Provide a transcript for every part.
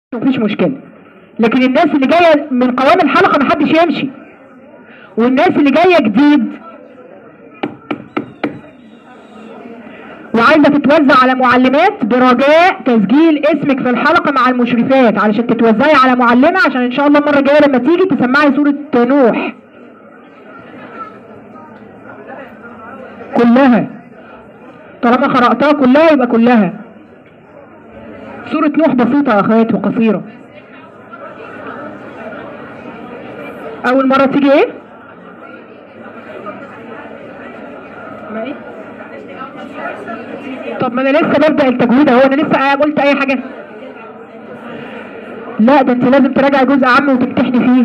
مفيش مشكله لكن الناس اللي جايه من قوام الحلقه محدش يمشي والناس اللي جايه جديد وعايزه تتوزع على معلمات برجاء تسجيل اسمك في الحلقه مع المشرفات علشان تتوزعي على معلمه عشان ان شاء الله المره الجايه لما تيجي تسمعي سوره نوح كلها طالما قرأتها كلها يبقى كلها سورة نوح بسيطة يا اخوات وقصيرة أول مرة تيجي ايه؟ ما ايه؟ طب ما انا لسه ببدأ التجويد اهو انا لسه قلت اي حاجة لا ده انت لازم تراجع جزء عام وتمتحني فيه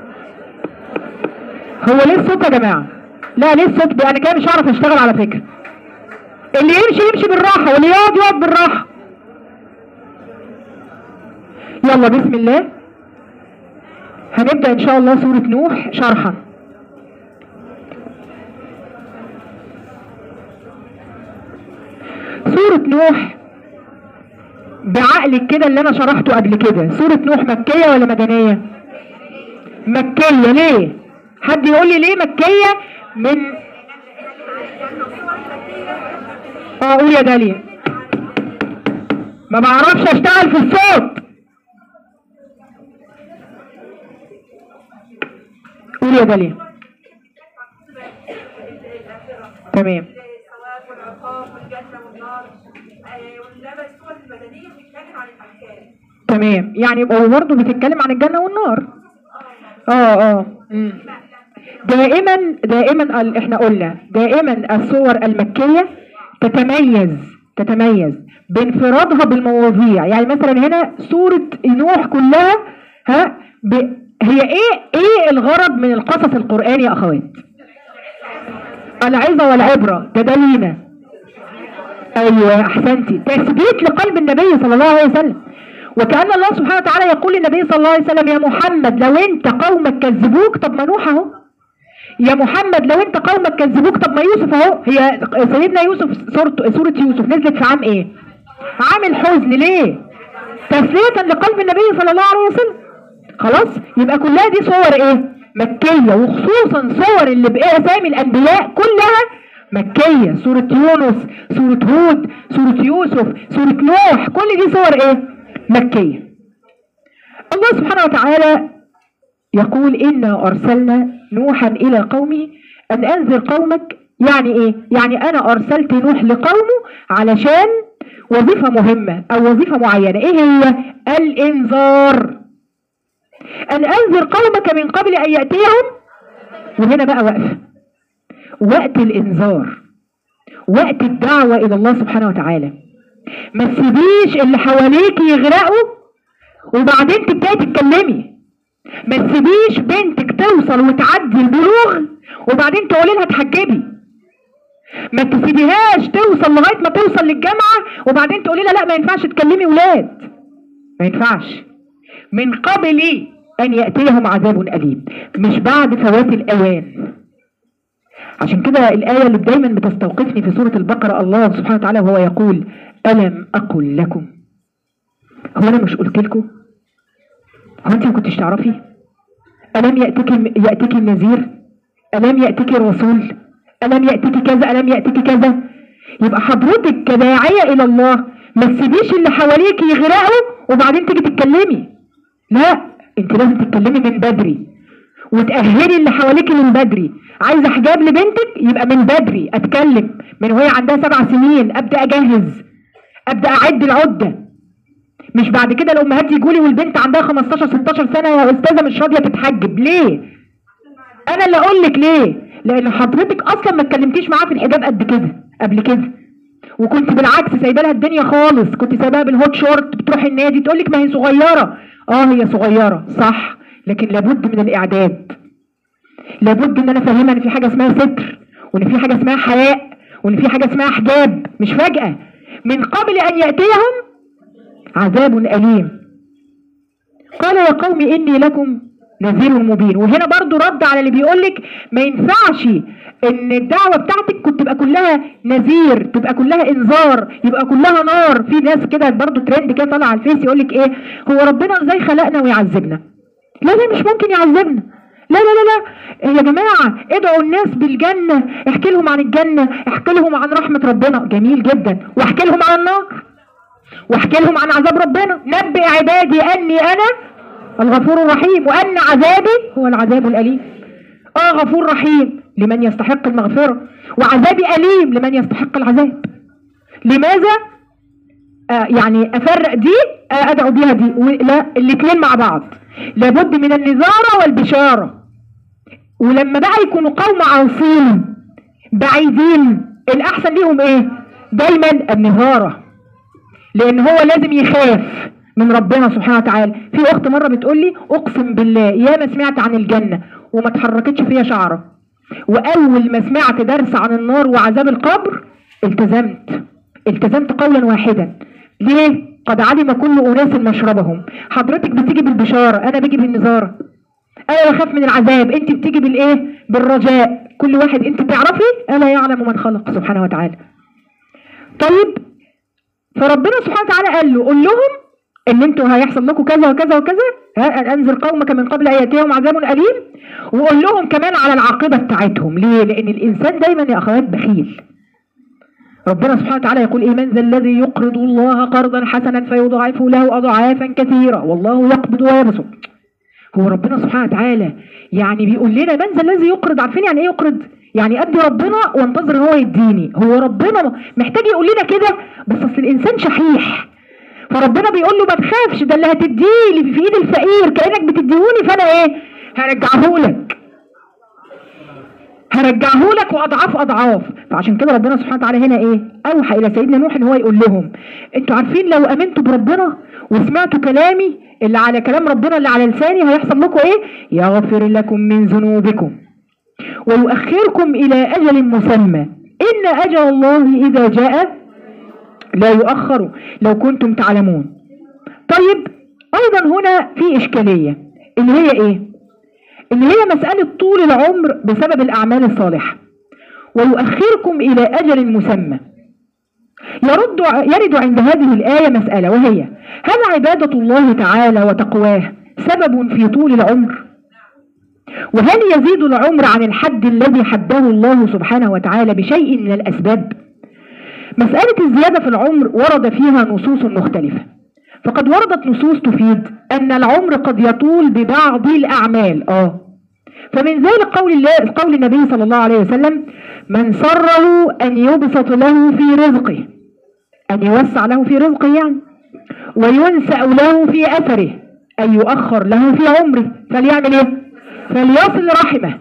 هو ليه الصوت يا جماعة؟ لا ليه الصوت ده انا كده مش هعرف اشتغل على فكرة اللي يمشي يمشي بالراحة واللي يقعد يقعد بالراحة يلا بسم الله هنبدأ إن شاء الله سورة نوح شرحا سورة نوح بعقلك كده اللي أنا شرحته قبل كده سورة نوح مكية ولا مدنية؟ مكية ليه؟ حد يقول لي ليه مكية من اه قول يا داليا ما بعرفش اشتغل في الصوت قول يا داليا تمام الثواب والعقاب والجنة والنار آه، وإنما السور المدنية بتتكلم عن الأحكام تمام يعني هو برضه بتتكلم عن الجنة والنار اه اه مم. دائما دائما ال- احنا قلنا دائما الصور المكية تتميز تتميز بانفرادها بالمواضيع يعني مثلا هنا سورة نوح كلها ها ب... هي ايه ايه الغرض من القصص القرآني يا اخوات العظة والعبرة ده دلينا ايوه احسنتي تثبيت لقلب النبي صلى الله عليه وسلم وكأن الله سبحانه وتعالى يقول للنبي صلى الله عليه وسلم يا محمد لو انت قومك كذبوك طب ما نوح اهو يا محمد لو انت قومك كذبوك طب ما يوسف اهو هي سيدنا يوسف سورة, سورة يوسف نزلت في عام ايه عام الحزن ليه تسلية لقلب النبي صلى الله عليه وسلم خلاص يبقى كلها دي صور ايه مكية وخصوصا صور اللي باسامي الانبياء كلها مكية سورة يونس سورة هود سورة يوسف سورة نوح كل دي صور ايه مكية الله سبحانه وتعالى يقول إنا أرسلنا نوحا إلى قومه أن أنذر قومك يعني إيه؟ يعني أنا أرسلت نوح لقومه علشان وظيفة مهمة أو وظيفة معينة إيه هي؟ الإنذار أن أنذر قومك من قبل أن يأتيهم وهنا بقى وقفة وقت الإنذار وقت الدعوة إلى الله سبحانه وتعالى ما تسيبيش اللي حواليك يغرقوا وبعدين تبدأي تتكلمي ما تسيبيش بنتك توصل وتعدي البلوغ وبعدين تقولي لها اتحجبي ما تسيبيهاش توصل لغايه ما توصل للجامعه وبعدين تقولي لها لا ما ينفعش تكلمي ولاد ما ينفعش من قبل ان ياتيهم عذاب اليم مش بعد فوات الاوان عشان كده الآية اللي دايما بتستوقفني في سورة البقرة الله سبحانه وتعالى وهو يقول ألم أقل لكم هو أنا مش قلت لكم هو أنت ما كنتش تعرفي ألم يأتك يأتك النذير ألم يأتك الرسول ألم يأتك كذا ألم يأتك كذا يبقى حضرتك كداعية إلى الله ما تسيبيش اللي حواليك يغرقوا وبعدين تيجي تتكلمي لا انت لازم تتكلمي من بدري وتأهلي اللي حواليك من بدري عايزه حجاب لبنتك يبقى من بدري اتكلم من وهي عندها سبع سنين ابدا اجهز ابدا اعد العده مش بعد كده الامهات يجوا لي والبنت عندها 15 16 سنه يا استاذه مش راضيه تتحجب ليه انا اللي اقول لك ليه لان حضرتك اصلا ما اتكلمتيش معاها في الحجاب قد كده قبل كده وكنت بالعكس سايبه لها الدنيا خالص كنت سايباها بالهوت شورت بتروح النادي تقول لك ما هي صغيره اه هي صغيره صح لكن لابد من الاعداد لابد ان انا افهمها ان في حاجه اسمها ستر وان في حاجه اسمها حياء وان في حاجه اسمها حجاب مش فجاه من قبل ان ياتيهم عذاب اليم قال يا قوم اني لكم نذير مبين وهنا برضو رد على اللي بيقولك ما ينفعش ان الدعوة بتاعتك كنت تبقى كلها نذير تبقى كلها انذار يبقى كلها نار في ناس كده برضو ترند كده طالع على الفيس يقولك ايه هو ربنا ازاي خلقنا ويعذبنا لا لا مش ممكن يعذبنا لا لا لا لا يا جماعة ادعوا الناس بالجنة احكي لهم عن الجنة احكي لهم عن رحمة ربنا جميل جدا واحكي لهم عن النار واحكي لهم عن عذاب ربنا نبئ عبادي اني انا الغفور الرحيم وان عذابي هو العذاب الاليم اه غفور رحيم لمن يستحق المغفرة وعذابي اليم لمن يستحق العذاب لماذا آه يعني افرق دي آه ادعو بيها دي لا الاثنين مع بعض لابد من النذارة والبشارة ولما بقى يكونوا قوم عاصين بعيدين الاحسن ليهم ايه دايما النذارة لان هو لازم يخاف من ربنا سبحانه وتعالى في اخت مره بتقول لي اقسم بالله يا ما سمعت عن الجنه وما اتحركتش فيها شعره واول ما سمعت درس عن النار وعذاب القبر التزمت التزمت قولا واحدا ليه قد علم كل اناس مشربهم حضرتك بتيجي بالبشاره انا بيجي بالنذاره انا بخاف من العذاب انت بتيجي بالايه بالرجاء كل واحد انت تعرفي الا يعلم من خلق سبحانه وتعالى طيب فربنا سبحانه وتعالى قال له قول لهم ان انتوا هيحصل لكم كذا وكذا وكذا ها انذر قومك من قبل ان ياتيهم عذاب اليم وقول لهم كمان على العاقبه بتاعتهم ليه لان الانسان دايما يا اخوات بخيل ربنا سبحانه وتعالى يقول ايه من ذا الذي يقرض الله قرضا حسنا فيضاعفه له اضعافا كثيره والله يقبض ويبسط هو ربنا سبحانه وتعالى يعني بيقول لنا من ذا الذي يقرض عارفين يعني ايه يقرض يعني ادي ربنا وانتظر ان هو يديني هو ربنا محتاج يقول لنا كده بس اصل الانسان شحيح فربنا بيقول له ما تخافش ده اللي هتديه لي في ايد الفقير كانك بتديهوني فانا ايه هرجعه لك هرجعه لك واضعاف اضعاف فعشان كده ربنا سبحانه وتعالى هنا ايه اوحى الى سيدنا نوح ان هو يقول لهم انتوا عارفين لو امنتوا بربنا وسمعتوا كلامي اللي على كلام ربنا اللي على لساني هيحصل لكم ايه يغفر لكم من ذنوبكم ويؤخركم الى اجل مسمى ان اجل الله اذا جاء لا يؤخر لو كنتم تعلمون طيب ايضا هنا في اشكاليه اللي هي ايه اللي هي مساله طول العمر بسبب الاعمال الصالحه ويؤخركم الى اجل مسمى يرد يرد عند هذه الايه مساله وهي هل عباده الله تعالى وتقواه سبب في طول العمر وهل يزيد العمر عن الحد الذي حده الله سبحانه وتعالى بشيء من الاسباب مسألة الزيادة في العمر ورد فيها نصوص مختلفة فقد وردت نصوص تفيد أن العمر قد يطول ببعض الأعمال آه فمن ذلك قول الله قول النبي صلى الله عليه وسلم من سره أن يبسط له في رزقه أن يوسع له في رزقه يعني وينسأ له في أثره أن يؤخر له في عمره فليعمل إيه؟ فليصل رحمه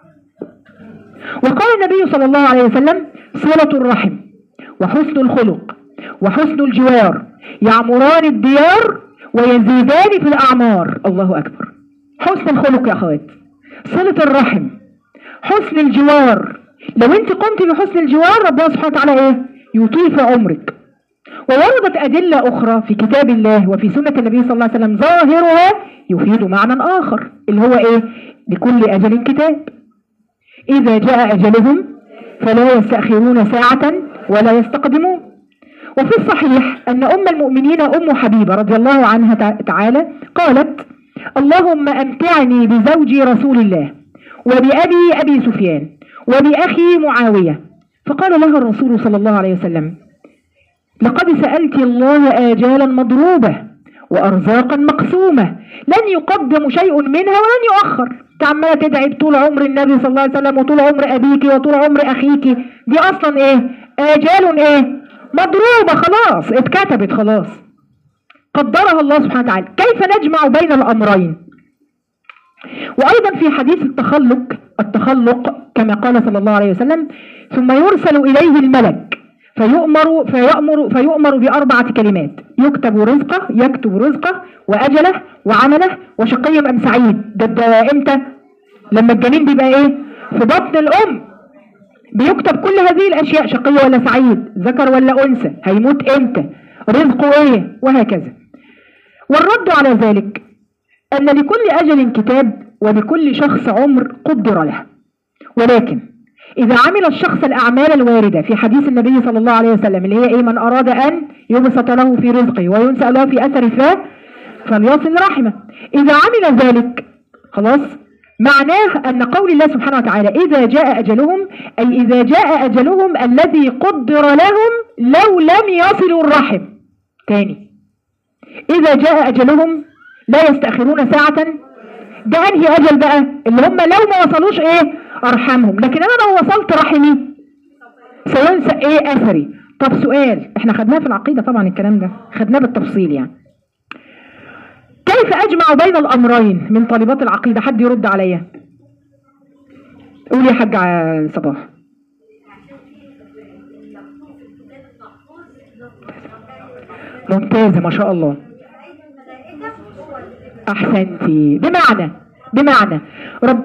وقال النبي صلى الله عليه وسلم صلة الرحم وحسن الخلق وحسن الجوار يعمران الديار ويزيدان في الأعمار الله أكبر حسن الخلق يا أخوات صلة الرحم حسن الجوار لو انت قمت بحسن الجوار ربنا سبحانه وتعالى ايه يطيل في عمرك ووردت أدلة أخرى في كتاب الله وفي سنة النبي صلى الله عليه وسلم ظاهرها يفيد معنى آخر اللي هو إيه لكل أجل كتاب إذا جاء أجلهم فلا يستأخرون ساعة ولا يستقدمون وفي الصحيح أن أم المؤمنين أم حبيبة رضي الله عنها تعالى قالت اللهم أمتعني بزوجي رسول الله وبأبي أبي سفيان وبأخي معاوية فقال لها الرسول صلى الله عليه وسلم لقد سألت الله آجالا مضروبة وأرزاقا مقسومة لن يقدم شيء منها ولن يؤخر عمالة تدعي طول عمر النبي صلى الله عليه وسلم وطول عمر أبيك وطول عمر أخيك دي أصلا إيه آجال إيه مضروبة خلاص اتكتبت خلاص قدرها الله سبحانه وتعالى كيف نجمع بين الأمرين وأيضا في حديث التخلق التخلق كما قال صلى الله عليه وسلم ثم يرسل إليه الملك فيؤمر فيؤمر فيؤمر بأربعة كلمات يكتب رزقه يكتب رزقه وأجله وعمله وشقي أم سعيد ده, ده إمتى؟ لما الجنين بيبقى إيه؟ في بطن الأم بيكتب كل هذه الأشياء شقي ولا سعيد ذكر ولا أنثى هيموت إمتى رزقه إيه وهكذا والرد على ذلك أن لكل أجل كتاب ولكل شخص عمر قدر له ولكن إذا عمل الشخص الأعمال الواردة في حديث النبي صلى الله عليه وسلم اللي هي إيه من أراد أن يبسط له في رزقه وينسأ له في أثر فاه فليصل رحمه إذا عمل ذلك خلاص معناه أن قول الله سبحانه وتعالى إذا جاء أجلهم أي إذا جاء أجلهم الذي قدر لهم لو لم يصلوا الرحم تاني إذا جاء أجلهم لا يستأخرون ساعة ده أنهي أجل بقى اللي هم لو ما وصلوش إيه أرحمهم لكن أنا لو وصلت رحمي سينسى إيه أثري طب سؤال إحنا خدناه في العقيدة طبعا الكلام ده خدناه بالتفصيل يعني كيف أجمع بين الأمرين من طالبات العقيدة حد يرد عليا قولي يا حاج ع- صباح ممتازة ما شاء الله أحسنتي بمعنى بمعنى رب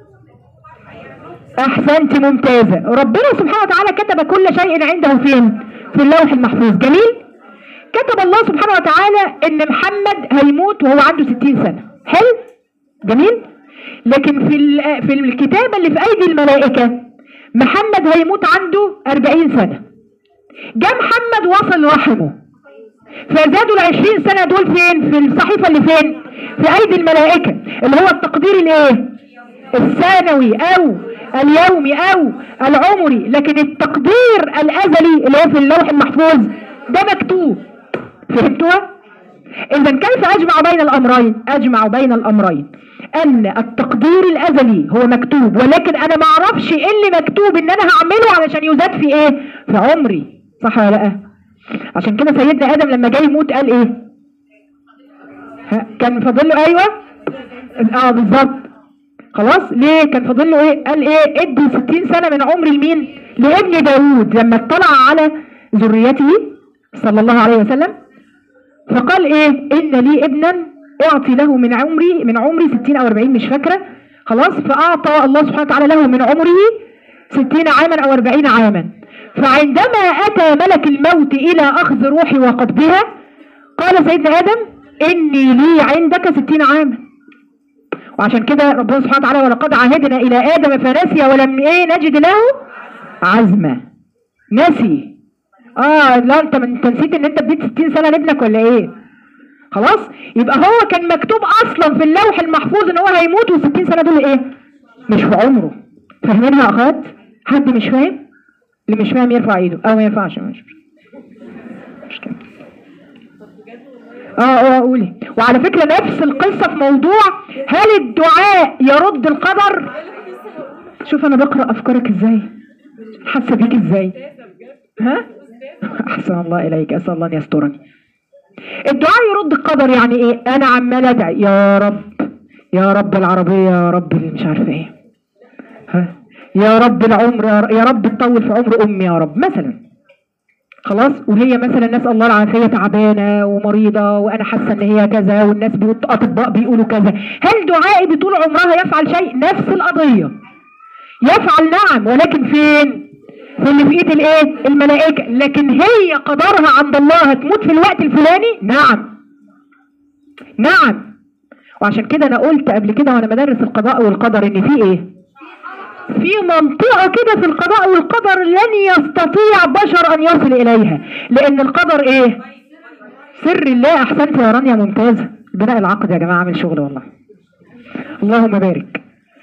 أحسنتي ممتازة ربنا سبحانه وتعالى كتب كل شيء عنده فين في اللوح المحفوظ جميل كتب الله سبحانه وتعالى ان محمد هيموت وهو عنده 60 سنة حلو جميل لكن في ال- في الكتابة اللي في ايدي الملائكة محمد هيموت عنده 40 سنة جاء محمد وصل رحمه فزادوا ال 20 سنة دول فين في الصحيفة اللي فين في ايدي الملائكة اللي هو التقدير الايه الثانوي او اليومي او العمري لكن التقدير الازلي اللي هو في اللوح المحفوظ ده مكتوب فهمتوا اذا كيف اجمع بين الامرين اجمع بين الامرين ان التقدير الازلي هو مكتوب ولكن انا ما اعرفش ايه اللي مكتوب ان انا هعمله علشان يزاد في ايه في عمري صح ولا لا عشان كده سيدنا ادم لما جاي يموت قال ايه ها، كان فاضل له ايوه اه بالظبط خلاص ليه كان فاضل له ايه قال ايه ادي 60 سنه من عمر لمين لابن داوود لما اطلع على ذريته صلى الله عليه وسلم فقال ايه ان لي ابنا اعطي له من عمري من عمري 60 او 40 مش فاكره خلاص فاعطى الله سبحانه وتعالى له من عمره 60 عاما او 40 عاما فعندما اتى ملك الموت الى اخذ روحي وقبضها قال سيدنا ادم اني لي عندك 60 عاما وعشان كده ربنا سبحانه وتعالى ولقد عهدنا الى ادم فنسي ولم ايه نجد له عزما نسي اه لا انت انت نسيت ان انت اديت 60 سنه لابنك ولا ايه خلاص يبقى هو كان مكتوب اصلا في اللوح المحفوظ ان هو هيموت وال60 سنه دول ايه مش في عمره فاهمينها يا اخوات حد مش فاهم اللي مش فاهم يرفع ايده او ما ينفعش مش مش كده اه اه قولي وعلى فكرة نفس القصة في موضوع هل الدعاء يرد القدر شوف انا بقرأ افكارك ازاي حاسة بيك ازاي ها احسن الله اليك اسأل الله ان يسترني الدعاء يرد القدر يعني ايه انا عمال ادعي يا رب يا رب العربية يا رب اللي مش عارفة ايه ها يا رب العمر يا ر- يا رب تطول في عمر امي يا رب مثلا خلاص وهي مثلا نسال الله العافيه تعبانه ومريضه وانا حاسه ان هي كذا والناس بيقول اطباء بيقولوا كذا هل دعائي بطول عمرها يفعل شيء نفس القضيه يفعل نعم ولكن فين في اللي في ايد الايه الملائكه لكن هي قدرها عند الله هتموت في الوقت الفلاني نعم نعم وعشان كده انا قلت قبل كده وانا بدرس القضاء والقدر ان في ايه في منطقة كده في القضاء والقدر لن يستطيع بشر أن يصل إليها لأن القدر إيه؟ سر الله أحسنت يا رانيا ممتازة بناء العقد يا جماعة عامل شغل والله اللهم بارك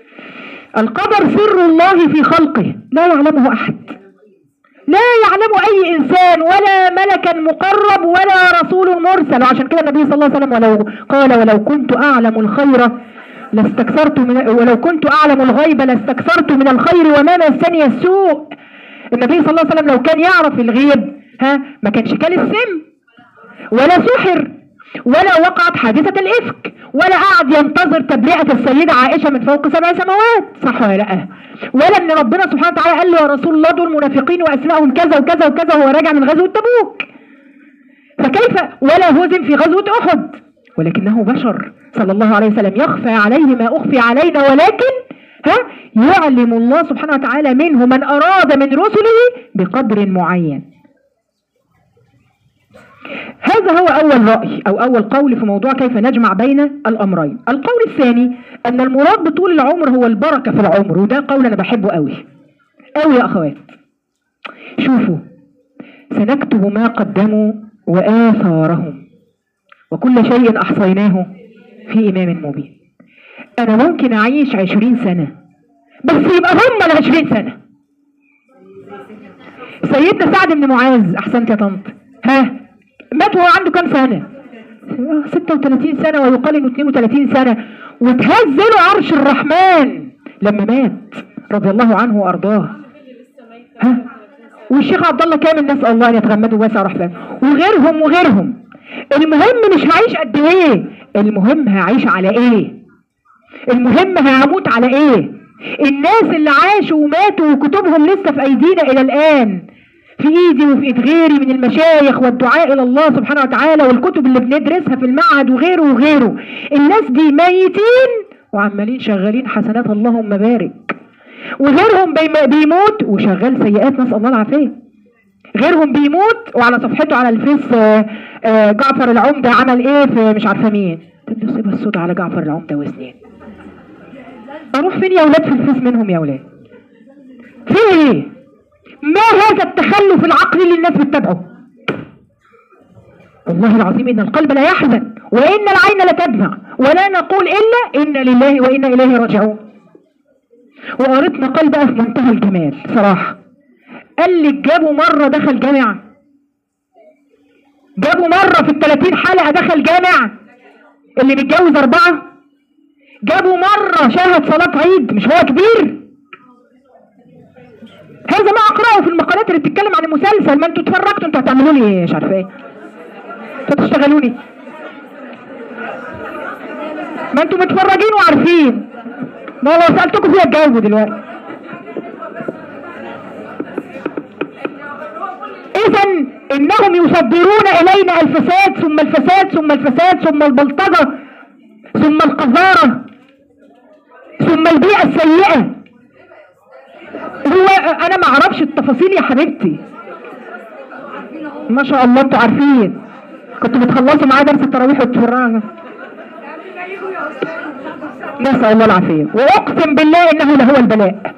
القدر سر الله في خلقه لا يعلمه أحد لا يعلم أي إنسان ولا ملكا مقرب ولا رسول مرسل وعشان كده النبي صلى الله عليه وسلم ولو قال ولو كنت أعلم الخير لاستكثرت من ولو كنت أعلم الغيب لاستكثرت من الخير وما مسني السوء النبي صلى الله عليه وسلم لو كان يعرف الغيب ها ما كانش كان السم ولا سحر ولا وقعت حادثة الإفك ولا قعد ينتظر تبرئة السيدة عائشة من فوق سبع سماوات صح ولا لا ولا ان ربنا سبحانه وتعالى قال له يا رسول الله دول منافقين واسمائهم كذا وكذا وكذا وهو راجع من غزوة تبوك فكيف ولا هزم في غزوة أحد ولكنه بشر صلى الله عليه وسلم يخفى عليه ما أخفي علينا ولكن ها يعلم الله سبحانه وتعالى منه من أراد من رسله بقدر معين هذا هو أول رأي أو أول قول في موضوع كيف نجمع بين الأمرين القول الثاني أن المراد بطول العمر هو البركة في العمر وده قول أنا بحبه قوي قوي يا أخوات شوفوا سنكتب ما قدموا وآثارهم وكل شيء أحصيناه في إمام مبين أنا ممكن أعيش عشرين سنة بس يبقى هم العشرين سنة سيدنا سعد بن معاذ أحسنت يا طنط ها مات وهو عنده كام سنة؟ آه، 36 سنة ويقال انه 32 سنة وتهز له عرش الرحمن لما مات رضي الله عنه وارضاه ها والشيخ عبد الله كامل نسال الله ان يتغمده واسع رحمه وغيرهم وغيرهم المهم مش هعيش قد ايه المهم هعيش على ايه المهم هموت على ايه الناس اللي عاشوا وماتوا وكتبهم لسه في ايدينا الى الان في ايدي وفي ايد غيري من المشايخ والدعاء الى الله سبحانه وتعالى والكتب اللي بندرسها في المعهد وغيره وغيره الناس دي ميتين وعمالين شغالين حسنات اللهم بارك وغيرهم بيم- بيموت وشغال سيئات نسال الله العافيه غيرهم بيموت وعلى صفحته على الفيس آه، آه، جعفر العمدة عمل ايه في مش عارفه مين تدوا سيبها الصوت على جعفر العمدة وسنين اروح فين يا ولاد في الفيس منهم يا ولاد في ايه ما هذا التخلف العقلي اللي الناس بتتبعه والله العظيم ان القلب لا يحزن وان العين لا تدمع ولا نقول الا انا لله وانا اليه راجعون وقريت مقال بقى في منتهى الجمال صراحه قال لك جابوا مره دخل جامعه جابوا مره في ال 30 حلقه دخل جامع اللي متجوز اربعه جابوا مره شاهد صلاه عيد مش هو كبير هذا ما اقراه في المقالات اللي بتتكلم عن المسلسل ما انتوا اتفرجتوا انتوا هتعملوا لي ايه مش عارفه ايه انتوا تشتغلوني ما انتوا متفرجين وعارفين ما لو سالتكم فيها تجاوبوا دلوقتي اذا انهم يصدرون الينا الفساد ثم الفساد ثم الفساد ثم البلطجه ثم القذاره ثم البيئه السيئه هو انا ما اعرفش التفاصيل يا حبيبتي ما شاء الله انتوا عارفين كنتوا بتخلصوا معايا درس التراويح وتتفرجوا نسأل الله العافية وأقسم بالله إنه لهو البلاء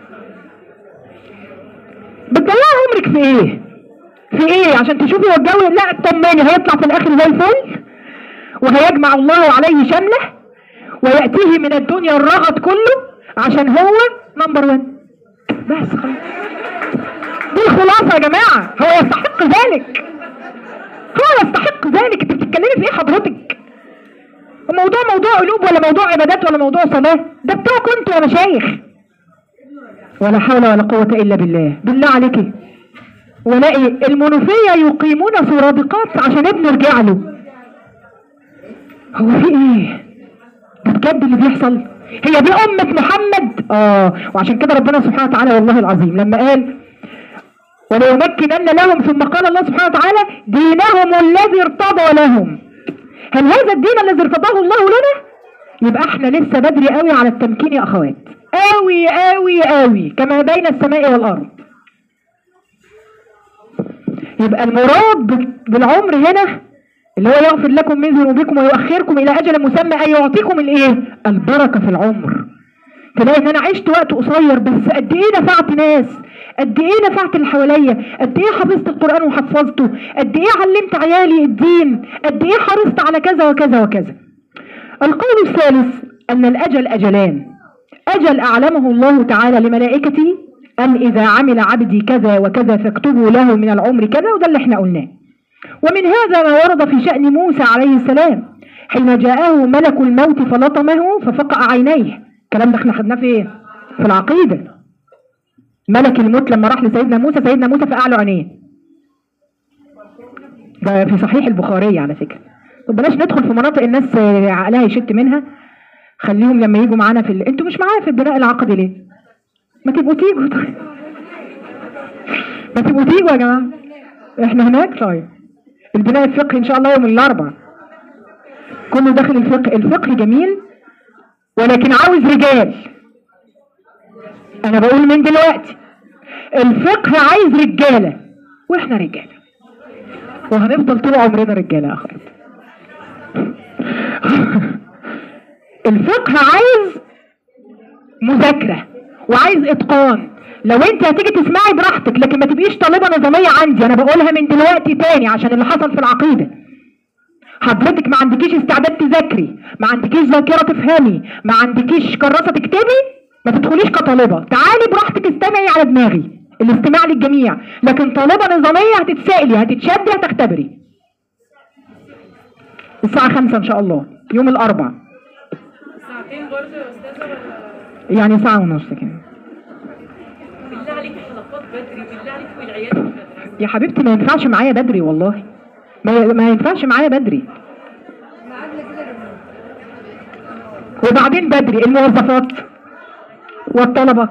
بتضيعي عمرك في إيه؟ في إيه؟ عشان تشوفي هو الجو لا اطمني هيطلع في الآخر زي الفل وهيجمع الله عليه شمله ويأتيه من الدنيا الرغد كله عشان هو نمبر 1 بس خلاص دي الخلاصة يا جماعة هو يستحق ذلك هو يستحق ذلك انت بتتكلمي في ايه حضرتك الموضوع موضوع قلوب ولا موضوع عبادات ولا موضوع صلاة ده بتوعكم انتوا يا مشايخ ولا حول ولا قوة إلا بالله بالله عليكي ولاقي المنوفية يقيمون سرادقات عشان ابنه يرجع له هو في ايه ده بجد اللي بيحصل هي دي أمة محمد اه وعشان كده ربنا سبحانه وتعالى والله العظيم لما قال وليمكنن لهم ثم قال الله سبحانه وتعالى دينهم الذي ارتضى لهم هل هذا الدين الذي ارتضاه الله لنا يبقى احنا لسه بدري قوي على التمكين يا اخوات قوي قوي قوي كما بين السماء والارض يبقى المراد بالعمر هنا اللي هو يغفر لكم من ذنوبكم ويؤخركم الى اجل مسمى ان يعطيكم الايه البركه في العمر تلاقي ان انا عشت وقت قصير بس قد ايه نفعت ناس قد ايه نفعت اللي حواليا قد ايه حفظت القران وحفظته قد ايه علمت عيالي الدين قد ايه حرصت على كذا وكذا وكذا القول الثالث ان الاجل اجلان اجل اعلمه الله تعالى لملائكته ان اذا عمل عبدي كذا وكذا فاكتبوا له من العمر كذا وده اللي احنا قلناه ومن هذا ما ورد في شأن موسى عليه السلام حين جاءه ملك الموت فلطمه ففقع عينيه الكلام ده احنا خدناه في ايه؟ في العقيدة ملك الموت لما راح لسيدنا موسى سيدنا موسى فقع له عينيه ده في صحيح البخاري على فكرة طب بلاش ندخل في مناطق الناس آه، عقلها يشت منها خليهم لما يجوا معانا في ال... انتوا مش معايا في البناء العقدي ليه؟ ما تبقوا تيجوا طيب ما تبقوا تيجوا يا جماعة احنا هناك طيب البناء الفقهي ان شاء الله يوم الاربعاء كله داخل الفقه الفقه جميل ولكن عاوز رجال انا بقول من دلوقتي الفقه عايز رجاله واحنا رجاله وهنفضل طول عمرنا رجاله يا اخوات الفقه عايز مذاكره وعايز اتقان لو انت هتيجي تسمعي براحتك لكن ما تبقيش طالبه نظاميه عندي انا بقولها من دلوقتي تاني عشان اللي حصل في العقيده حضرتك ما عندكيش استعداد تذاكري ما عندكيش ذاكره تفهمي ما عندكيش كراسه تكتبي ما تدخليش كطالبه تعالي براحتك استمعي على دماغي الاستماع للجميع لكن طالبه نظاميه هتتسائلي هتتشدي هتختبري الساعه خمسة ان شاء الله يوم الاربع ساعتين برضه يا استاذه ولا يعني ساعه ونص كده بالله عليك حلقات بدري بالله عليك والعيال بدري يا حبيبتي ما ينفعش معايا بدري والله ما ما ينفعش معايا بدري وبعدين بدري الموظفات والطلبة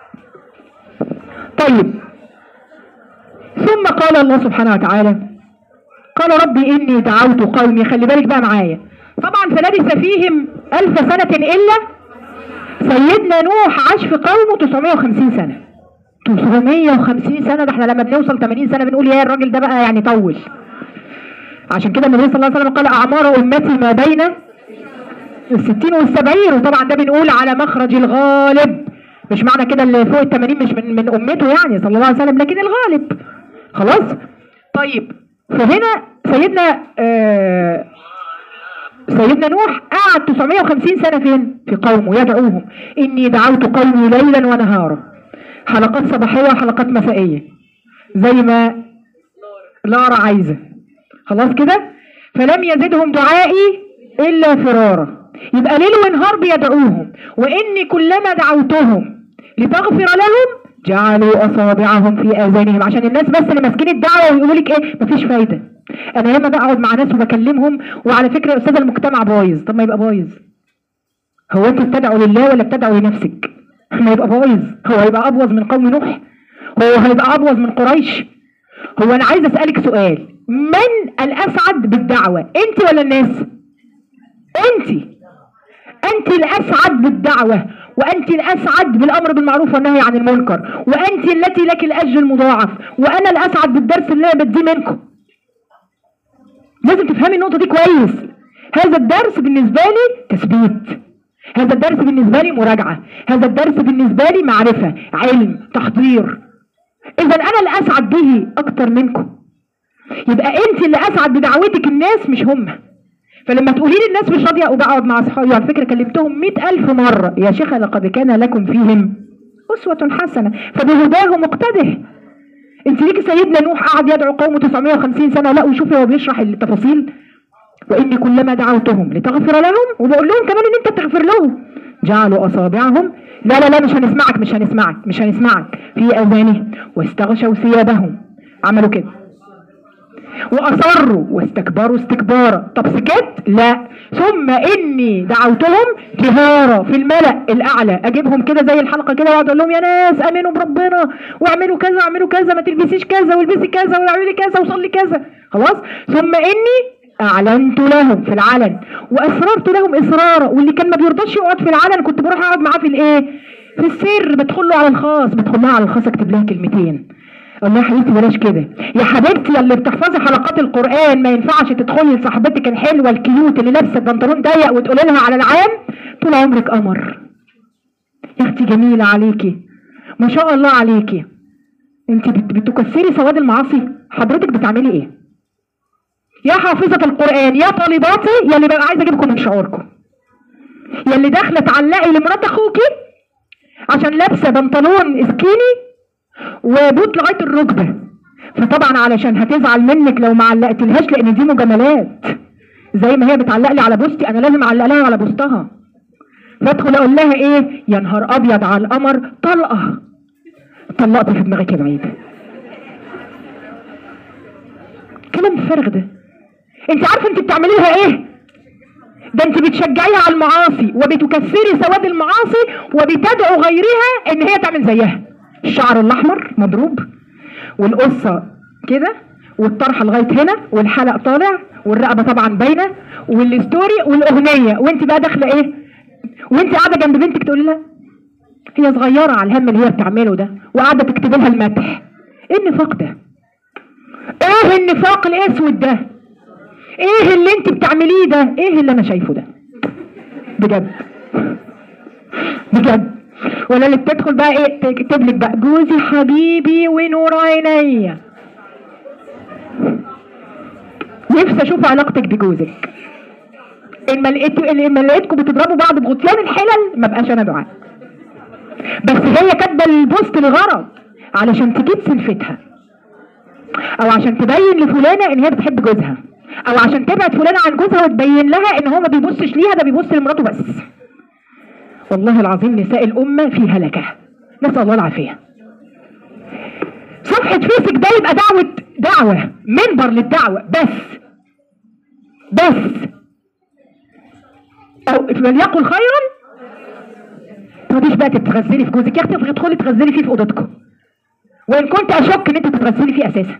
طيب ثم قال الله سبحانه وتعالى قال ربي إني دعوت قومي خلي بالك بقى معايا طبعا فلبث فيهم ألف سنة إلا سيدنا نوح عاش في قومه 950 سنة 950 سنة ده احنا لما بنوصل 80 سنة بنقول يا الراجل ده بقى يعني طول عشان كده النبي صلى الله عليه وسلم قال أعمار أمتي ما بين الستين والسبعين وطبعا ده بنقول على مخرج الغالب مش معنى كده اللي فوق التمانين مش من, من أمته يعني صلى الله عليه وسلم لكن الغالب خلاص طيب فهنا سيدنا آه سيدنا نوح قعد 950 سنة فين؟ في قومه يدعوهم إني دعوت قومي ليلا ونهارا حلقات صباحية وحلقات مسائية زي ما لارا عايزة خلاص كده فلم يزدهم دعائي إلا فرارا يبقى ليل ونهار بيدعوهم وإني كلما دعوتهم لتغفر لهم جعلوا أصابعهم في آذانهم عشان الناس بس اللي ماسكين الدعوة ويقولوا لك إيه مفيش فايدة أنا ياما بقعد مع ناس وبكلمهم وعلى فكرة يا أستاذ المجتمع بايظ طب ما يبقى بايظ هو أنت بتدعو لله ولا بتدعو لنفسك؟ ما يبقى بايظ هو هيبقى أبوظ من قوم نوح هو هيبقى أبوظ من قريش هو أنا عايز أسألك سؤال من الأسعد بالدعوة أنت ولا الناس؟ أنت أنت الأسعد بالدعوة وأنت الأسعد بالأمر بالمعروف والنهي عن المنكر وأنت التي لك الأجر المضاعف وأنا الأسعد بالدرس اللي أنا بديه منكم لازم تفهمي النقطة دي كويس هذا الدرس بالنسبة لي تثبيت هذا الدرس بالنسبة لي مراجعة هذا الدرس بالنسبة لي معرفة علم تحضير إذا أنا اللي أسعد به أكتر منكم يبقى أنت اللي أسعد بدعوتك الناس مش هم فلما تقولي لي الناس مش راضية وبقعد مع أصحابي على فكرة كلمتهم مئة ألف مرة يا شيخة لقد كان لكم فيهم أسوة حسنة فبهداه مقتده انت ليكي سيدنا نوح قعد يدعو قومه 950 سنة لا وشوفي هو بيشرح التفاصيل وإني كلما دعوتهم لتغفر لهم وبقول لهم كمان إن أنت تغفر لهم جعلوا أصابعهم لا لا لا مش هنسمعك مش هنسمعك مش هنسمعك في أذانهم واستغشوا ثيابهم عملوا كده وأصروا واستكبروا استكبارا طب سكت لا ثم إني دعوتهم جهارا في الملأ الأعلى أجيبهم كده زي الحلقة كده وأقعد أقول لهم يا ناس آمنوا بربنا واعملوا كذا واعملوا كذا ما تلبسيش كذا والبسي كذا واعملي كذا وصلي كذا خلاص ثم إني أعلنت لهم في العلن وأسررت لهم إسرارا واللي كان ما بيرضاش يقعد في العلن كنت بروح أقعد معاه في الإيه؟ في السر بدخل له على الخاص بدخل لها على الخاص أكتب لها كلمتين الله يا حبيبتي بلاش كده يا حبيبتي يا اللي بتحفظي حلقات القرآن ما ينفعش تدخلي لصاحبتك الحلوة الكيوت اللي لابسة بنطلون ضيق وتقولي لها على العام طول عمرك قمر يا اختي جميلة عليكي ما شاء الله عليكي انت بت- بتكسري سواد المعاصي حضرتك بتعملي ايه يا حافظة القرآن يا طالباتي يا اللي ببقى عايزة اجيبكم من شعوركم يا اللي داخلة تعلقي لمرات اخوكي عشان لابسة بنطلون سكيني وبوت لغايه الركبه فطبعا علشان هتزعل منك لو ما علقتلهاش لان دي مجاملات زي ما هي بتعلق لي على بوستي انا لازم اعلق لها على بوستها فادخل اقول لها ايه يا نهار ابيض على القمر طلقه طلقت في دماغك يا بعيد كلام الفارغ ده انت عارفه انت بتعملي لها ايه ده انت بتشجعيها على المعاصي وبتكسري سواد المعاصي وبتدعو غيرها ان هي تعمل زيها الشعر الاحمر مضروب والقصه كده والطرحه لغايه هنا والحلق طالع والرقبه طبعا باينه والستوري والاغنيه وانت بقى داخله ايه وانت قاعده جنب بنتك تقولي لها هي صغيره على الهم اللي هي بتعمله ده وقاعده تكتب لها المدح ايه النفاق ده ايه النفاق الاسود ده ايه اللي انت بتعمليه ده ايه اللي انا شايفه ده بجد بجد ولا اللي بتدخل بقى ايه تكتب لك بقى جوزي حبيبي ونور عينيا نفسي اشوف علاقتك بجوزك اما لقيتوا اما لقيتكم بتضربوا بعض بغطيان الحلل ما بقاش انا دعاء بس هي كاتبه البوست لغرض علشان تجيب سلفتها او عشان تبين لفلانه ان هي بتحب جوزها او عشان تبعد فلانه عن جوزها وتبين لها ان هو ما بيبصش ليها ده بيبص لمراته بس والله العظيم نساء الامه في هلكه نسال الله العافيه صفحه فيسك ده يبقى دعوه دعوه منبر للدعوه بس بس او فليقل خيرا ما تجيش بقى تتغزلي في جوزك يا اختي ادخلي تغزلي فيه في اوضتكم وان كنت اشك ان انت تتغزلي فيه اساسا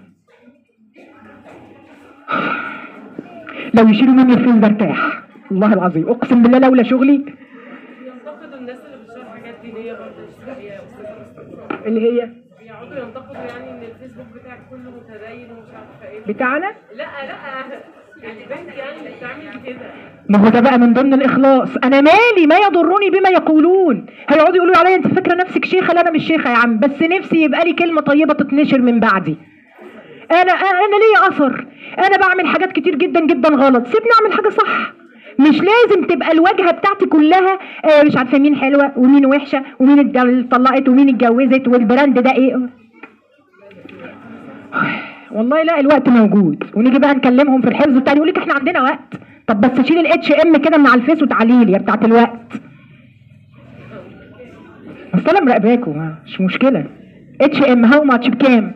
لو يشيلوا مني الفيلم برتاح الله العظيم اقسم بالله لولا شغلي ينتقدوا الناس اللي بتشرح حاجات دينيه برضه يا استاذه مصطفى اللي هي بيقعدوا ينتقدوا يعني ان الفيسبوك بتاعك كله متدين ومش عارفه ايه بتاعنا لا لا يعني البنت يعني بتعمل كده ما هو ده بقى من ضمن الاخلاص انا مالي ما يضرني بما يقولون هيقعدوا يقولوا عليا انت فاكره نفسك شيخه لا انا مش شيخه يا عم بس نفسي يبقى لي كلمه طيبه تتنشر من بعدي انا انا ليا اثر انا بعمل حاجات كتير جدا جدا غلط سيبني اعمل حاجه صح مش لازم تبقى الواجهه بتاعتي كلها آه مش عارفه مين حلوه ومين وحشه ومين اتج- اتطلقت ومين اتجوزت والبراند ده ايه والله لا الوقت موجود ونيجي بقى نكلمهم في الحفظ بتاع يقول لك احنا عندنا وقت طب بس شيل الاتش ام كده من على الفيس وتعالي لي يا بتاعت الوقت اصل انا مراقباكم مش مشكله اتش ام هاو ماتش بكام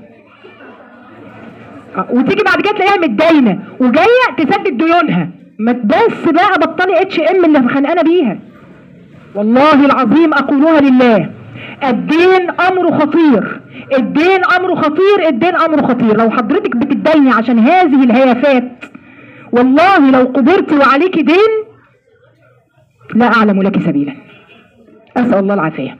آه، وتيجي بعد كده تلاقيها متداينه وجايه تسدد ديونها ما بس بقى بطلي اتش ام اللي خانقانه بيها والله العظيم اقولها لله الدين امره خطير الدين امره خطير الدين امره خطير لو حضرتك بتديني عشان هذه الهيافات والله لو قدرت وعليك دين لا اعلم لك سبيلا اسال الله العافيه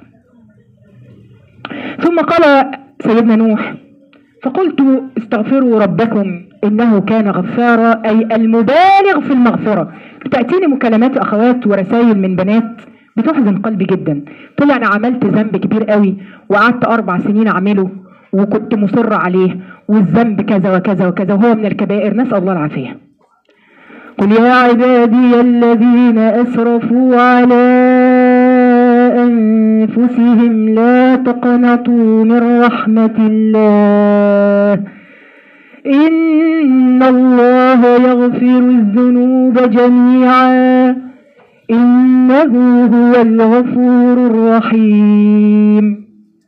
ثم قال سيدنا نوح فقلت استغفروا ربكم انه كان غفارا اي المبالغ في المغفره بتاتيني مكالمات اخوات ورسائل من بنات بتحزن قلبي جدا طلع انا عملت ذنب كبير قوي وقعدت اربع سنين اعمله وكنت مصر عليه والذنب كذا وكذا وكذا وهو من الكبائر نسال الله العافيه قل يا عبادي الذين اسرفوا على انفسهم لا تقنطوا من رحمه الله ان الله يغفر الذنوب جميعا انه هو الغفور الرحيم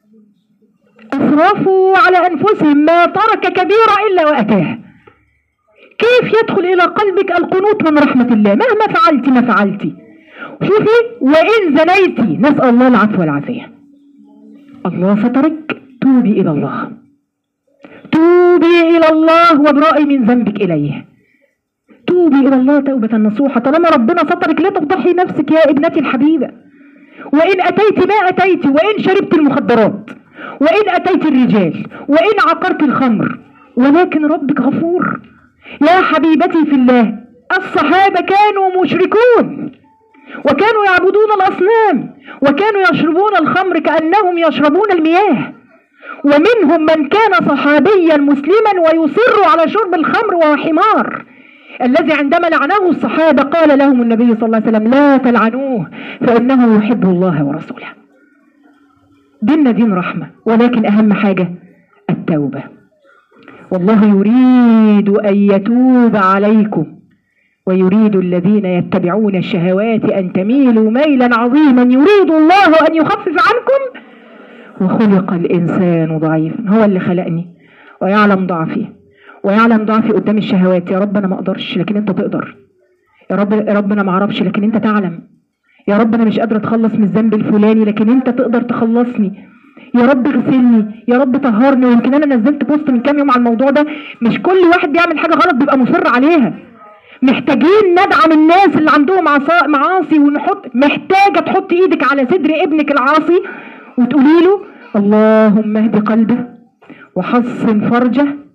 اسرفوا على انفسهم ما ترك كبيرا الا واتاه كيف يدخل الى قلبك القنوط من رحمه الله مهما فعلت ما فعلت شوفي وان زنيتي نسال الله العفو والعافيه الله سترك توبي الى الله توبي الى الله وابرئي من ذنبك اليه توبي الى الله توبه نصوحه طالما ربنا سترك لا تفضحي نفسك يا ابنتي الحبيبه وان اتيت ما اتيت وان شربت المخدرات وان اتيت الرجال وان عقرت الخمر ولكن ربك غفور يا حبيبتي في الله الصحابه كانوا مشركون وكانوا يعبدون الاصنام وكانوا يشربون الخمر كانهم يشربون المياه ومنهم من كان صحابيا مسلما ويصر على شرب الخمر وهو حمار الذي عندما لعنه الصحابة قال لهم النبي صلى الله عليه وسلم لا تلعنوه فإنه يحب الله ورسوله ديننا دين رحمة ولكن أهم حاجة التوبة والله يريد أن يتوب عليكم ويريد الذين يتبعون الشهوات أن تميلوا ميلا عظيما يريد الله أن يخفف عنكم وخلق الإنسان ضعيفا هو اللي خلقني ويعلم ضعفي ويعلم ضعفي قدام الشهوات يا رب أنا ما أقدرش لكن أنت تقدر يا رب يا رب أنا ما أعرفش لكن أنت تعلم يا رب أنا مش قادرة أتخلص من الذنب الفلاني لكن أنت تقدر تخلصني يا رب اغسلني يا رب طهرني ويمكن انا نزلت بوست من كام يوم على الموضوع ده مش كل واحد بيعمل حاجه غلط بيبقى مصر عليها محتاجين ندعم الناس اللي عندهم عصا- معاصي ونحط محتاجه تحط ايدك على صدر ابنك العاصي وتقولي له اللهم اهد قلبه وحصن فرجه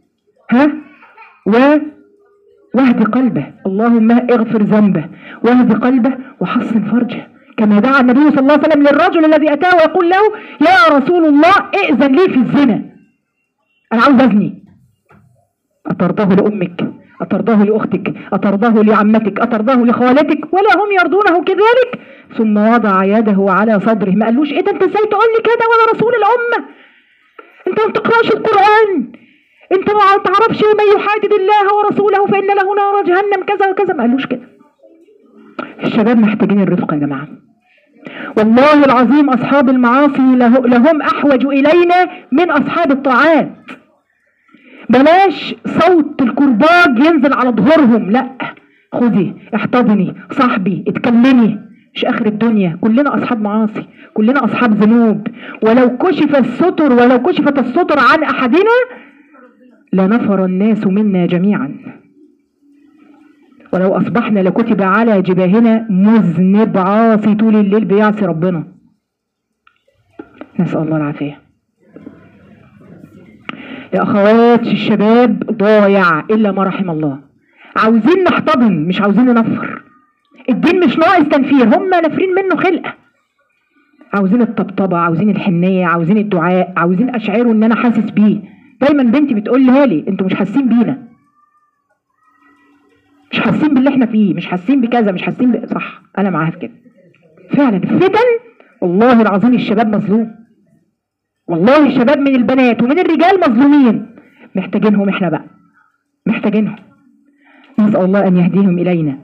ها و واهد قلبه اللهم اغفر ذنبه واهد قلبه وحصن فرجه كما دعا النبي صلى الله عليه وسلم للرجل الذي اتاه ويقول له يا رسول الله ائذن لي في الزنا انا عاوز ازني أترضاه لأمك أترضاه لأختك أترضاه لعمتك أترضاه لخالتك ولا هم يرضونه كذلك ثم وضع يده على صدره ما قالوش إيه ده أنت إزاي تقول لي كده وأنا رسول الأمة أنت ما بتقرأش القرآن أنت ما تعرفش من يحادد الله ورسوله فإن له نار جهنم كذا وكذا ما قالوش كده الشباب محتاجين الرفق يا جماعة والله العظيم أصحاب المعاصي له- لهم أحوج إلينا من أصحاب الطاعات بلاش صوت الكرباج ينزل على ظهورهم لا خدي احتضني صاحبي اتكلمي مش اخر الدنيا كلنا اصحاب معاصي كلنا اصحاب ذنوب ولو كشف الستر ولو كشفت الستر عن احدنا لنفر الناس منا جميعا ولو اصبحنا لكتب على جباهنا مذنب عاصي طول الليل بيعصي ربنا نسال الله العافيه يا اخوات الشباب ضايع الا ما رحم الله عاوزين نحتضن مش عاوزين ننفر الدين مش ناقص تنفير هم نافرين منه خلقه عاوزين الطبطبه عاوزين الحنيه عاوزين الدعاء عاوزين اشعروا ان انا حاسس بيه دايما بنتي بتقول لها لي انتوا مش حاسين بينا مش حاسين باللي احنا فيه مش حاسين بكذا مش حاسين ب... صح انا معاها في كده فعلا الفتن والله العظيم الشباب مظلوم والله الشباب من البنات ومن الرجال مظلومين محتاجينهم احنا بقى محتاجينهم نسأل الله أن يهديهم إلينا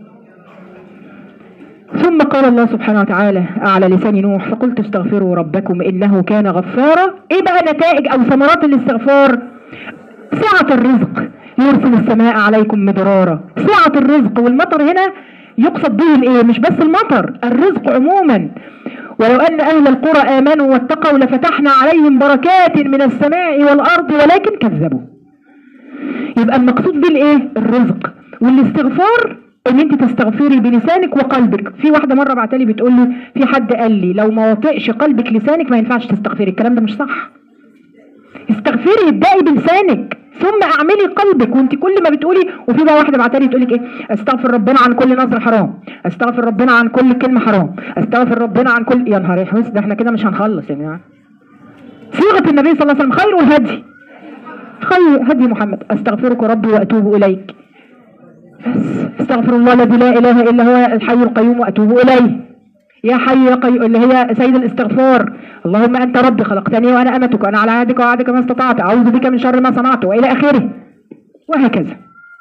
ثم قال الله سبحانه وتعالى على لسان نوح فقلت استغفروا ربكم إنه كان غفارا إيه بقى نتائج أو ثمرات الاستغفار سعة الرزق يرسل السماء عليكم مدرارا سعة الرزق والمطر هنا يقصد به الايه مش بس المطر الرزق عموما ولو ان اهل القرى امنوا واتقوا لفتحنا عليهم بركات من السماء والارض ولكن كذبوا يبقى المقصود بالايه الرزق والاستغفار ان انت تستغفري بلسانك وقلبك في واحده مره بعتلي بتقول لي في حد قال لي لو ما وطئش قلبك لسانك ما ينفعش تستغفري الكلام ده مش صح استغفري ابدأي بلسانك ثم اعملي قلبك وانت كل ما بتقولي وفي بقى واحده بعتلي تقول لك ايه استغفر ربنا عن كل نظر حرام استغفر ربنا عن كل كلمه حرام استغفر ربنا عن كل يا نهار اسود ده احنا كده مش هنخلص يا جماعه صيغه النبي صلى الله عليه وسلم خير الهدي خير هدي محمد استغفرك ربي واتوب اليك بس استغفر الله الذي لا اله الا هو الحي القيوم واتوب اليه يا حي يا قيوم اللي هي سيد الاستغفار اللهم انت ربي خلقتني وانا امتك وانا على عهدك ووعدك ما استطعت اعوذ بك من شر ما صنعت والى اخره وهكذا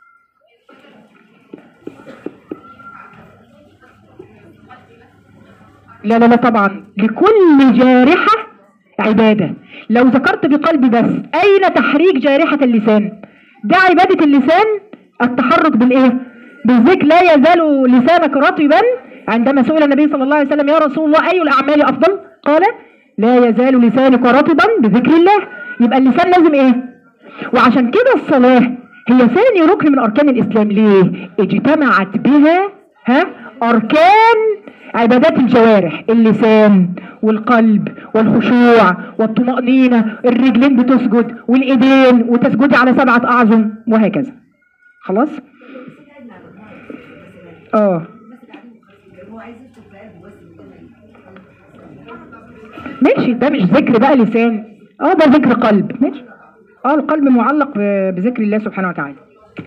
لا لا لا طبعا لكل جارحة عبادة لو ذكرت بقلبي بس أين تحريك جارحة اللسان ده عبادة اللسان التحرك بالإيه بالذكر لا يزال لسانك رطبا عندما سئل النبي صلى الله عليه وسلم يا رسول الله أي الأعمال أفضل قال لا يزال لسانك رطبا بذكر الله يبقى اللسان لازم إيه وعشان كده الصلاة هي ثاني ركن من أركان الإسلام ليه اجتمعت بها ها أركان عبادات الجوارح اللسان والقلب والخشوع والطمأنينة الرجلين بتسجد والإيدين وتسجدي على سبعة أعظم وهكذا خلاص اه ماشي ده مش ذكر بقى لسان اه ده ذكر قلب ماشي اه القلب معلق ب- بذكر الله سبحانه وتعالى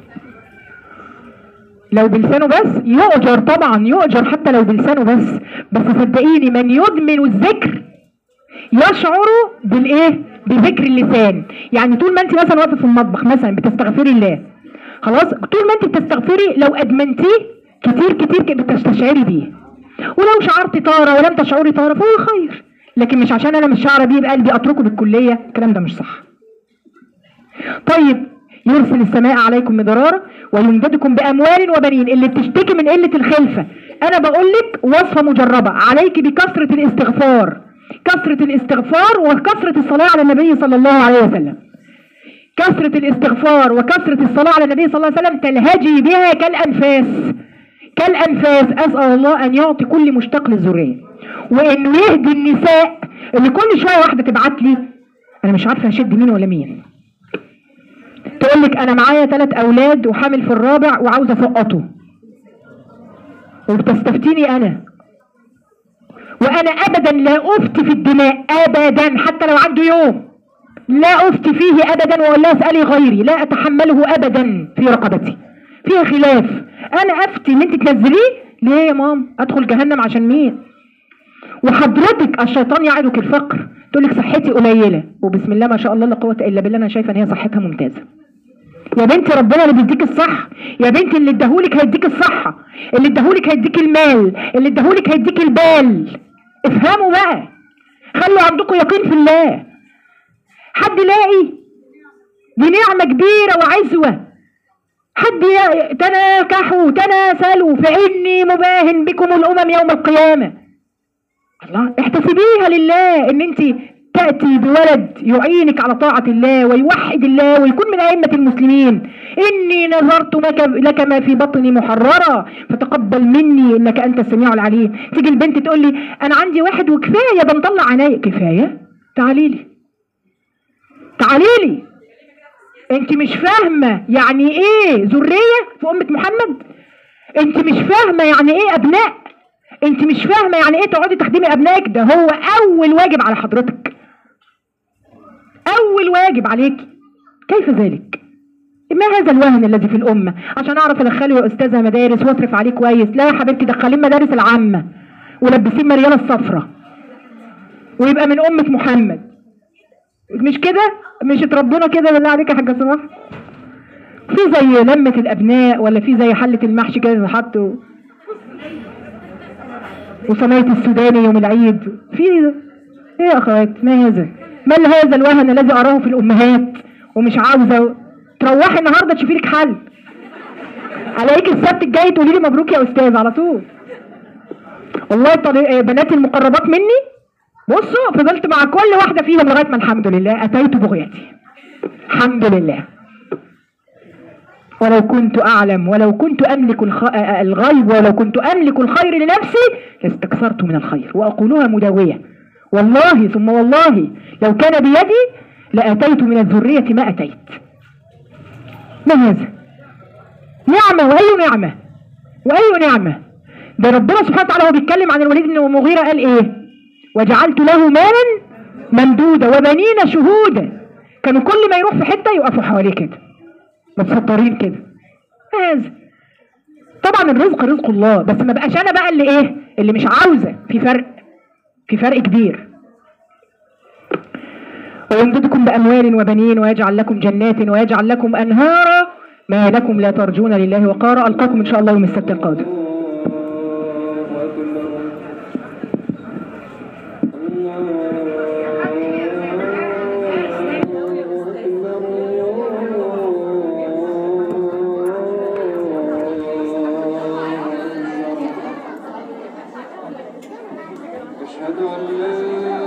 لو بلسانه بس يؤجر طبعا يؤجر حتى لو بلسانه بس بس صدقيني من يدمن الذكر يشعر بالايه بذكر اللسان يعني طول ما انت مثلا واقفه في المطبخ مثلا بتستغفري الله خلاص طول ما انت بتستغفري لو ادمنتيه كتير كتير ك- بتستشعري بيه ولو شعرتي طاره ولم تشعري طاره فهو خير لكن مش عشان انا مش شعره بيه بقلبي اتركه بالكليه الكلام ده مش صح طيب يرسل السماء عليكم مدرارا ويمددكم باموال وبنين اللي بتشتكي من قله الخلفه انا بقول لك وصفه مجربه عليك بكثره الاستغفار كثره الاستغفار وكثره الصلاه على النبي صلى الله عليه وسلم كثره الاستغفار وكثره الصلاه على النبي صلى الله عليه وسلم تلهجي بها كالانفاس كالانفاس اسال الله ان يعطي كل مشتاق للذريه وانه يهدي النساء اللي كل شويه واحده تبعت لي انا مش عارفه اشد مين ولا مين تقول لك انا معايا ثلاث اولاد وحامل في الرابع وعاوزه اسقطه وبتستفتيني انا وانا ابدا لا افتي في الدماء ابدا حتى لو عنده يوم لا افتي فيه ابدا واقول لها اسالي غيري لا اتحمله ابدا في رقبتي فيها خلاف انا افتي ان انت تنزليه ليه يا مام ادخل جهنم عشان مين وحضرتك الشيطان يعدك الفقر تقول لك صحتي قليله وبسم الله ما شاء الله لا قوه الا بالله انا شايفه ان هي صحتها ممتازه يا بنتي ربنا اللي بيديك الصح يا بنتي اللي اداهولك هيديك الصحه اللي اداهولك هيديك المال اللي اداهولك هيديك البال افهموا بقى خلوا عندكم يقين في الله حد يلاقي دي نعمه كبيره وعزوه حد ي- تناكحوا تناسلوا فاني مباهن بكم الامم يوم القيامه الله احتسبيها لله ان انت تأتي بولد يعينك على طاعة الله ويوحد الله ويكون من أئمة المسلمين إني نذرت لك, لك ما في بطني محررا فتقبل مني إنك أنت السميع العليم تيجي البنت تقول لي أنا عندي واحد وكفاية ده مطلع عينيا كفاية تعالي لي تعالي لي انت مش فاهمة يعني ايه ذرية في أمة محمد انت مش فاهمة يعني ايه أبناء انت مش فاهمه يعني ايه تقعدي تخدمي ابنائك ده هو اول واجب على حضرتك اول واجب عليك كيف ذلك ما هذا الوهن الذي في الامه عشان اعرف ادخله يا استاذه مدارس واصرف عليه كويس لا يا حبيبتي دخليه مدارس العامه ولبسيه مرياله الصفراء ويبقى من امه محمد مش كده مش اتربونا كده بالله عليك يا حاجه صلاح في زي لمة الأبناء ولا في زي حلة المحشي كده اللي حطوا وصينية السوداني يوم العيد في ايه يا اخوات ما هذا ما هذا الوهن الذي اراه في الامهات ومش عاوزه تروحي النهارده تشوفي لك حل الاقيك السبت الجاي تقولي لي مبروك يا استاذ على طول والله طريق بناتي المقربات مني بصوا فضلت مع كل واحده فيهم لغايه ما الحمد لله اتيت بغيتي الحمد لله ولو كنت أعلم ولو كنت أملك الخ... الغيب ولو كنت أملك الخير لنفسي لاستكثرت من الخير وأقولها مداوية والله ثم والله لو كان بيدي لأتيت من الذرية ما أتيت ما هذا نعمة وأي نعمة وأي نعمة ده ربنا سبحانه وتعالى هو بيتكلم عن الوليد بن المغيرة قال إيه وجعلت له مالا ممدودا وبنين شهودا كانوا كل ما يروح في حتة يقفوا حواليه كده متسطرين كده هذا طبعا الرزق رزق الله بس ما بقاش انا بقى اللي ايه اللي مش عاوزه في فرق في فرق كبير ويمددكم باموال وبنين ويجعل لكم جنات ويجعل لكم انهارا ما لكم لا ترجون لله وقارا القاكم ان شاء الله يوم السبت القادم أشهد أن لا